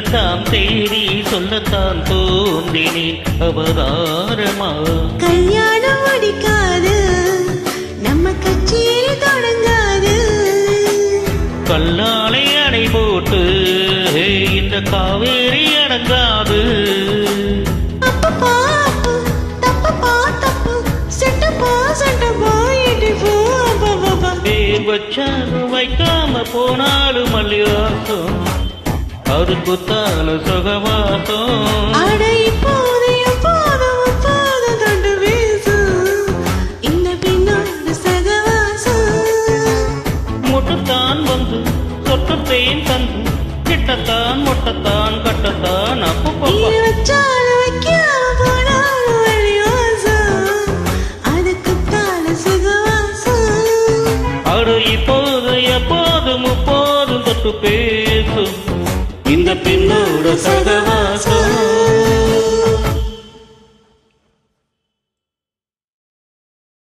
சொல்லத்தான் தேடி சொல்லத்தான் தோன்றினேன் அவதாரமா கல்யாணம் அடிக்காது நம்ம கச்சேரி தொடங்காது கல்லாலை அடை போட்டு ஹே, இந்த காவேரி அடங்காது அப்பப்பா அப்பு, தப்பப்பா தப்பு செட்டப்பா செட்டப்பா இடிப்போ அப்பப்பா பேர் வச்சாலும் வைக்காம போனாலும் மல்லிவாசம் அது குத்தால சுகவாசம் அட இப்போது எப்போதும் எப்போதும் தொண்டு வீசும் இந்த பின்னோடு சகவாசம் முட்டுத்தான் வந்து சொட்டுத்தேன் தந்து கிட்டத்தான் முட்டத்தான் கட்டத்தான் அப்பப்பா இது வச்சாலும் வைக்காம போனாலும் வழிவாசம் அதுக்குத்தான சுகவாசம் அடு இப்போது எப்போது முப்போதும் தொட்டு பேசும் இந்த பின்னோட சகவாசம்